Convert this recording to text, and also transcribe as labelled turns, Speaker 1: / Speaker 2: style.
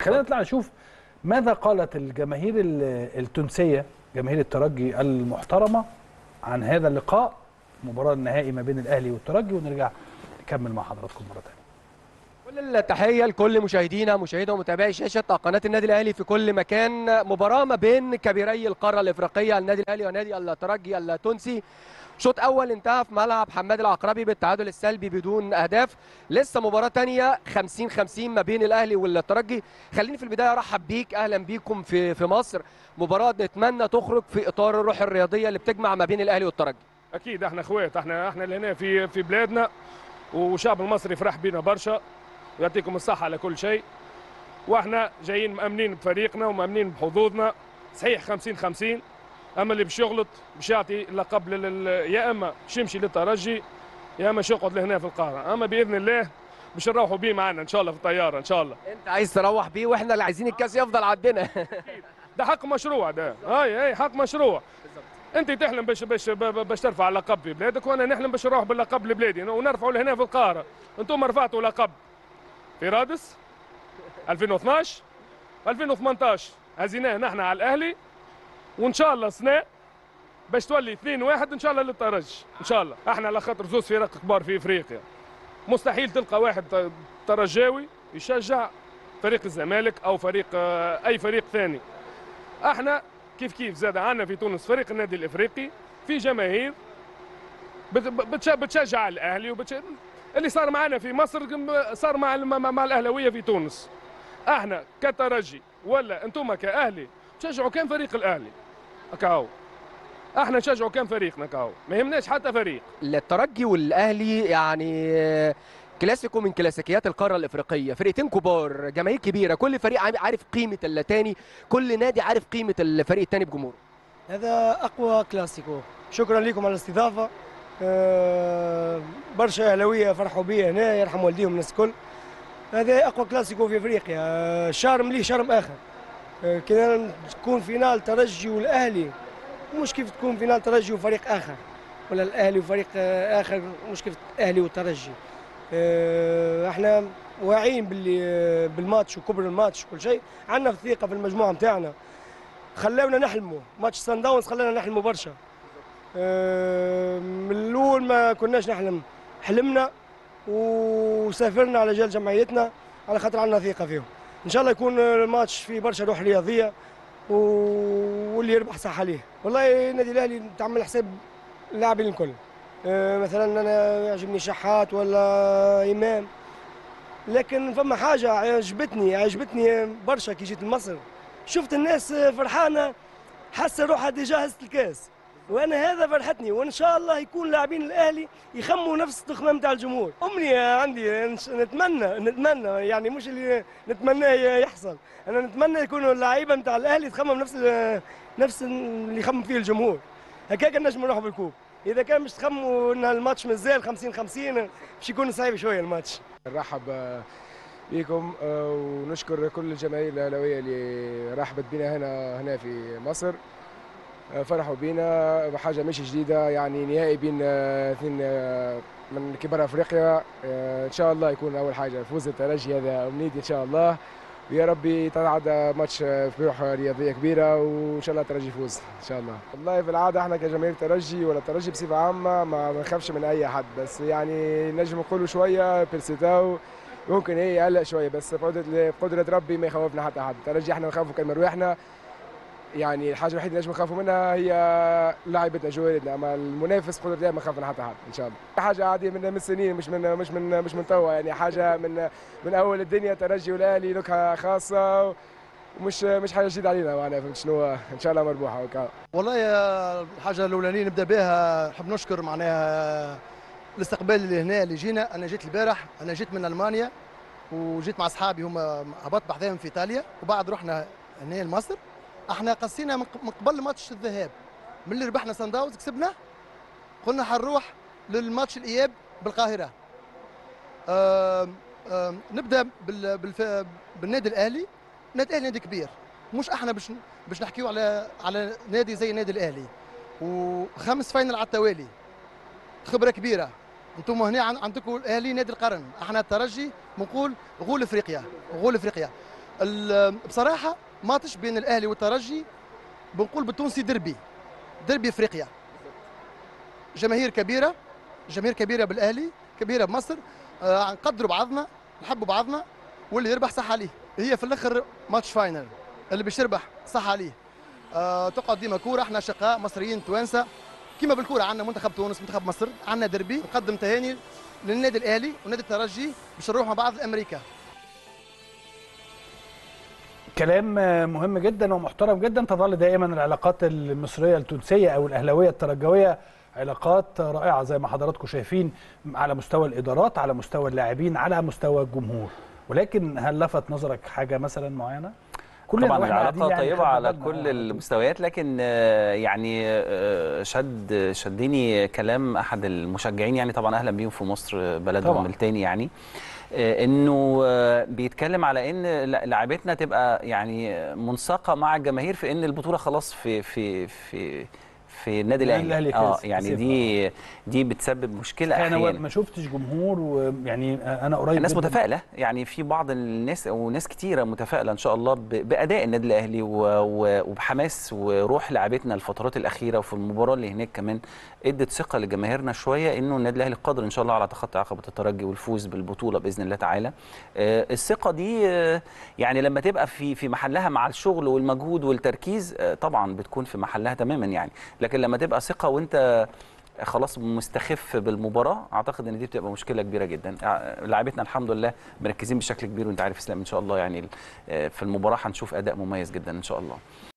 Speaker 1: خلينا نطلع نشوف ماذا قالت الجماهير ال- التونسيه جماهير الترجي المحترمه عن هذا اللقاء مباراه النهائي ما بين الاهلي والترجي ونرجع نكمل مع حضراتكم مره ثانيه
Speaker 2: كل التحية لكل مشاهدينا مشاهدة ومتابعي شاشة قناة النادي الأهلي في كل مكان مباراة ما بين كبيري القارة الإفريقية النادي الأهلي ونادي الترجي التونسي شوط أول انتهى في ملعب حماد العقربي بالتعادل السلبي بدون أهداف لسه مباراة تانية 50 50 ما بين الأهلي والترجي خليني في البداية أرحب بيك أهلا بيكم في في مصر مباراة نتمنى تخرج في إطار الروح الرياضية اللي بتجمع ما بين الأهلي والترجي
Speaker 3: اكيد احنا اخوات احنا احنا اللي هنا في في بلادنا والشعب المصري فرح بينا برشا ويعطيكم الصحه على كل شيء واحنا جايين مامنين بفريقنا ومامنين بحظوظنا صحيح 50 50 اما اللي باش يغلط باش يعطي اللقب لل... يا اما باش يمشي للترجي يا اما باش يقعد لهنا في القاهره اما باذن الله باش نروحوا بيه معنا ان شاء الله في الطياره ان شاء الله
Speaker 2: أنت عايز تروح بيه وإحنا اللي عايزين الكاس يفضل عندنا
Speaker 3: ده حق مشروع ده هاي هاي حق مشروع انت تحلم باش باش باش ترفع اللقب في بلادك وانا نحلم باش نروح باللقب لبلادي ونرفعوا لهنا في القاهره انتم رفعتوا لقب في رادس 2012 2018 هزيناه نحن على الاهلي وان شاء الله سنة باش تولي 2 1 ان شاء الله للترجي ان شاء الله احنا على خاطر زوز فرق كبار في افريقيا مستحيل تلقى واحد ت- ترجاوي يشجع فريق الزمالك او فريق آه، اي فريق ثاني احنا كيف كيف زاد عنا في تونس فريق النادي الافريقي في جماهير بت- بتش- بتشجع الاهلي وبتش... اللي صار معنا في مصر كم- صار مع الم- مع, مع الاهلاويه في تونس احنا كترجي ولا انتم كاهلي تشجعوا كان فريق الاهلي كاو احنا نشجعوا كان فريقنا كاو ما يهمناش حتى فريق
Speaker 2: الترجي والاهلي يعني كلاسيكو من كلاسيكيات القاره الافريقيه فرقتين كبار جماهير كبيره كل فريق عام- عارف قيمه التاني كل نادي عارف قيمه الفريق التاني بجمهوره
Speaker 4: هذا اقوى كلاسيكو شكرا لكم على الاستضافه آه، برشا اهلاويه فرحوا بي هنا يرحم والديهم الناس الكل هذا اقوى كلاسيكو في افريقيا آه، شرم ليه شرم اخر آه، كنا تكون فينال ترجي والاهلي مش كيف تكون فينال ترجي وفريق اخر ولا الاهلي وفريق آه، اخر مش كيف الاهلي والترجي آه، احنا واعيين باللي آه، بالماتش وكبر الماتش وكل شيء عندنا ثقه في المجموعه نتاعنا خلاونا نحلموا ماتش سان داونز خلانا نحلموا برشا آه، من الاول ما كناش نحلم حلمنا وسافرنا على جال جمعيتنا على خاطر عندنا ثقه فيهم ان شاء الله يكون الماتش فيه برشا روح رياضيه و- واللي يربح صح عليه والله النادي الاهلي تعمل حساب اللاعبين الكل آه، مثلا انا يعجبني شحات ولا امام لكن فما حاجه عجبتني عجبتني برشا كي جيت لمصر شفت الناس فرحانه حاسه روحها ديجا هزت الكاس وانا هذا فرحتني وان شاء الله يكون لاعبين الاهلي يخموا نفس التخمام تاع الجمهور امنيه عندي نش- نتمنى نتمنى يعني مش اللي نتمناه يحصل انا نتمنى يكونوا اللعيبه نتاع الاهلي تخمم نفس ال- نفس اللي يخمم فيه الجمهور هكاك نجم نروحوا بالكوب اذا كان مش تخموا ان الماتش مازال 50 50 باش يكون صعيب شويه الماتش
Speaker 5: نرحب آه، بكم آه، ونشكر كل الجماهير الاهلاويه اللي رحبت بنا هنا هنا في مصر آه، فرحوا بينا بحاجه مش جديده يعني نهائي بين آه، اثنين آه، من كبار افريقيا آه، ان شاء الله يكون اول حاجه فوز الترجي هذا امنيتي ان شاء الله ويا ربي تتعدى ماتش آه، في روح رياضيه كبيره وان شاء الله الترجي يفوز ان شاء الله والله في العاده احنا كجماهير ترجي ولا الترجي بصفه عامه ما بنخافش من اي حد بس يعني نجم نقولوا شويه بيرسيتاو ممكن ايه يقلق شويه بس بقدره بقدره ربي ما يخوفنا حتى حد الترجي احنا بنخافوا كان مروحنا يعني الحاجه الوحيده اللي نجم نخافوا منها هي لاعبتنا جوالدنا اما المنافس بقدره الله ما خاف من حتى حد ان شاء الله حاجه عاديه من من سنين مش من مش من مش من توا يعني حاجه من من اول الدنيا ترجي والاهلي نكهه خاصه ومش مش حاجه جديده علينا معناها فهمت شنو ان شاء الله مربوحه وكا
Speaker 6: والله يا الحاجة الأولانية نبدأ بها نحب نشكر معناها الاستقبال اللي هنا اللي جينا أنا جيت البارح أنا جيت من ألمانيا وجيت مع أصحابي هما هبطت بحذاهم في إيطاليا وبعد رحنا هنا لمصر احنا قصينا من من قبل ماتش الذهاب من اللي ربحنا سان داونز كسبنا قلنا حنروح للماتش الإياب بالقاهرة آم آم نبدأ بال بالف... بالنادي الأهلي النادي الأهلي نادي كبير مش احنا باش باش نحكيو على على نادي زي النادي الاهلي وخمس فاينل على التوالي خبره كبيره انتم هنا عن- عندكم الاهلي نادي القرن احنا الترجي بنقول غول افريقيا غول افريقيا ال- بصراحه ماتش بين الاهلي والترجي بنقول بالتونسي دربي دربي افريقيا جماهير كبيره جماهير كبيره بالاهلي كبيره بمصر آه نقدروا بعضنا نحبوا بعضنا واللي يربح صح عليه هي في الاخر ماتش فاينل اللي باش يربح صح عليه آه تقعد ديما كوره احنا شقاء مصريين توانسه كيما بالكوره عندنا منتخب تونس منتخب مصر عندنا دربي نقدم تهاني للنادي الاهلي ونادي الترجي باش نروح مع بعض لامريكا
Speaker 1: كلام آه، مهم جدا ومحترم جدا تظل دائما العلاقات المصريه التونسيه او الاهلاويه الترجويه علاقات رائعه زي ما حضراتكم شايفين على مستوى الادارات على مستوى اللاعبين على مستوى الجمهور ولكن هل لفت نظرك حاجه مثلا معينه كلنا
Speaker 7: طبعا
Speaker 1: وإحنا قاعدين
Speaker 7: العلاقه
Speaker 1: يعني
Speaker 7: طيبه
Speaker 1: خدنا
Speaker 7: على
Speaker 1: بالنا
Speaker 7: كل
Speaker 1: آه،
Speaker 7: المستويات لكن آه، يعني آه، شد شدني كلام احد المشجعين يعني طبعا اهلا بيهم في مصر بلدهم
Speaker 1: طبعاً.
Speaker 7: التاني يعني آه، انه آه، بيتكلم على ان لا- لعيبتنا تبقى يعني منساقه مع الجماهير في ان البطوله خلاص في في في في النادي
Speaker 1: النادي
Speaker 7: الاهلي
Speaker 1: الأهلي
Speaker 7: اه
Speaker 1: كسب-
Speaker 7: يعني
Speaker 1: كسب،
Speaker 7: دي دي بتسبب مشكله
Speaker 1: انا
Speaker 7: احيانا
Speaker 1: ما شفتش جمهور ويعني انا قريب
Speaker 7: الناس
Speaker 1: جداً.
Speaker 7: متفائله يعني في بعض الناس او ناس كتيره متفائله ان شاء الله ب- باداء النادي الاهلي و- و- وبحماس وروح لعبتنا الفترات الاخيره وفي المباراه اللي هناك كمان ادت ثقه لجماهيرنا شويه انه النادي الاهلي قادر ان شاء الله على تخطي عقبه الترجي والفوز بالبطوله باذن الله تعالى آه، الثقه دي آه، يعني لما تبقى في في محلها مع الشغل والمجهود والتركيز آه، طبعا بتكون في محلها تماما يعني لكن لما تبقى ثقه وانت خلاص مستخف بالمباراه اعتقد ان دي بتبقى مشكله كبيره جدا ع- لاعبتنا الحمد لله مركزين بشكل كبير وانت عارف اسلام ان شاء الله يعني ال- آه، في المباراه هنشوف اداء مميز جدا ان شاء الله